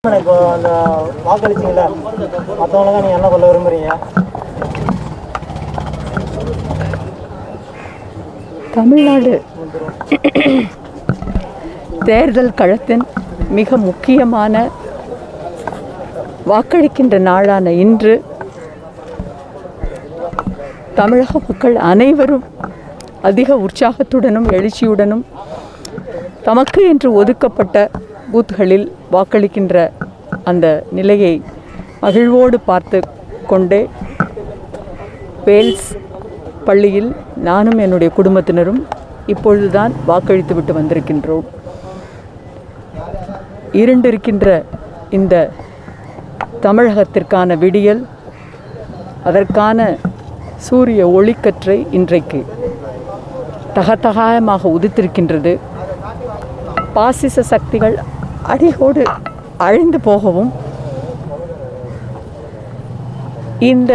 இப்போ அந்த வாக்களிச்சிங்கள மற்றவங்களுக்கும் நீங்கள் என்ன சொல்ல விரும்புறீங்க தமிழ்நாடு தேர்தல் களத்தின் மிக முக்கியமான வாக்களிக்கின்ற நாளான இன்று தமிழக மக்கள் அனைவரும் அதிக உற்சாகத்துடனும் எழுச்சியுடனும் தமக்கு என்று ஒதுக்கப்பட்ட பூத்துகளில் வாக்களிக்கின்ற அந்த நிலையை மகிழ்வோடு பார்த்து கொண்டே வேல்ஸ் பள்ளியில் நானும் என்னுடைய குடும்பத்தினரும் இப்பொழுதுதான் வாக்களித்து விட்டு வந்திருக்கின்றோம் இருண்டிருக்கின்ற இந்த தமிழகத்திற்கான விடியல் அதற்கான சூரிய ஒளிக்கற்றை இன்றைக்கு தகதகாயமாக உதித்திருக்கின்றது பாசிச சக்திகள் அடியோடு அழிந்து போகவும் இந்த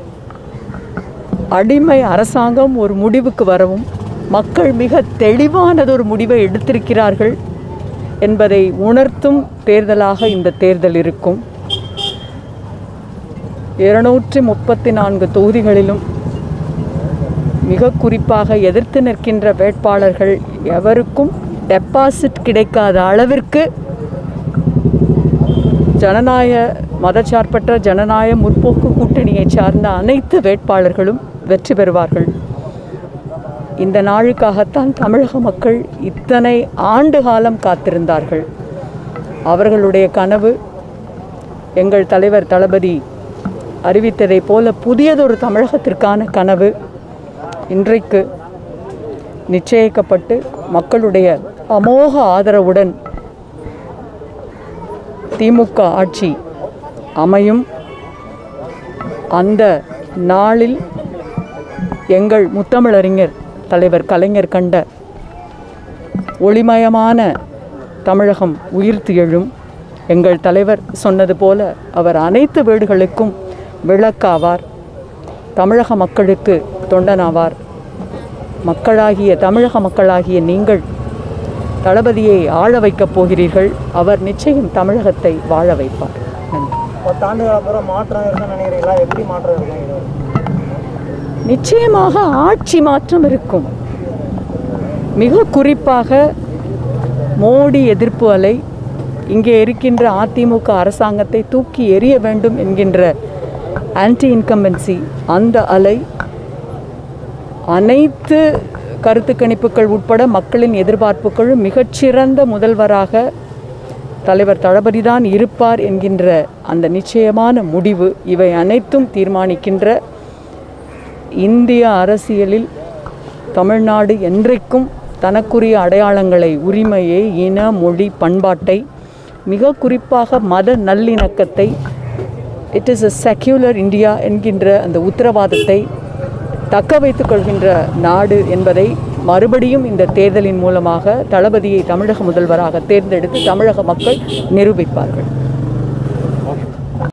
அடிமை அரசாங்கம் ஒரு முடிவுக்கு வரவும் மக்கள் மிக தெளிவானதொரு முடிவை எடுத்திருக்கிறார்கள் என்பதை உணர்த்தும் தேர்தலாக இந்த தேர்தல் இருக்கும் இருநூற்றி முப்பத்தி நான்கு தொகுதிகளிலும் மிக குறிப்பாக எதிர்த்து நிற்கின்ற வேட்பாளர்கள் எவருக்கும் டெபாசிட் கிடைக்காத அளவிற்கு ஜனநாயக மதச்சார்பற்ற ஜனநாயக முற்போக்கு கூட்டணியைச் சார்ந்த அனைத்து வேட்பாளர்களும் வெற்றி பெறுவார்கள் இந்த நாளுக்காகத்தான் தமிழக மக்கள் இத்தனை ஆண்டு காலம் காத்திருந்தார்கள் அவர்களுடைய கனவு எங்கள் தலைவர் தளபதி அறிவித்ததைப் போல புதியதொரு தமிழகத்திற்கான கனவு இன்றைக்கு நிச்சயிக்கப்பட்டு மக்களுடைய அமோக ஆதரவுடன் திமுக ஆட்சி அமையும் அந்த நாளில் எங்கள் முத்தமிழறிஞர் தலைவர் கலைஞர் கண்ட ஒளிமயமான தமிழகம் உயிர்த்து எழும் எங்கள் தலைவர் சொன்னது போல அவர் அனைத்து வீடுகளுக்கும் விளக்காவார் தமிழக மக்களுக்கு தொண்டனாவார் மக்களாகிய தமிழக மக்களாகிய நீங்கள் தளபதியை ஆள வைக்கப் போகிறீர்கள் அவர் நிச்சயம் தமிழகத்தை வாழ வைப்பார் நன்றி பத்து ஆண்டுகள் அப்புறம் மாற்றம் இருக்குன்னு நினைக்கிறீங்களா எப்படி மாற்றம் இருக்கும் இது நிச்சயமாக ஆட்சி மாற்றம் இருக்கும் மிக குறிப்பாக மோடி எதிர்ப்பு அலை இங்கே இருக்கின்ற அதிமுக அரசாங்கத்தை தூக்கி எறிய வேண்டும் என்கின்ற ஆன்டி இன்கம்பன்சி அந்த அலை அனைத்து கருத்து கணிப்புகள் உட்பட மக்களின் எதிர்பார்ப்புகளும் மிகச்சிறந்த முதல்வராக தலைவர் தளபதி தான் இருப்பார் என்கின்ற அந்த நிச்சயமான முடிவு இவை அனைத்தும் தீர்மானிக்கின்ற இந்திய அரசியலில் தமிழ்நாடு என்றைக்கும் தனக்குரிய அடையாளங்களை உரிமையை இன மொழி பண்பாட்டை மிக குறிப்பாக மத நல்லிணக்கத்தை it is a secular India என்கின்ற அந்த உத்தரவாதத்தை தக்க வைத்துக் கொள்கின்ற நாடு என்பதை மறுபடியும் இந்த தேர்தலின் மூலமாக தளபதியை தமிழக முதல்வராக தேர்ந்தெடுத்து தமிழக மக்கள் நிரூபிப்பார்கள்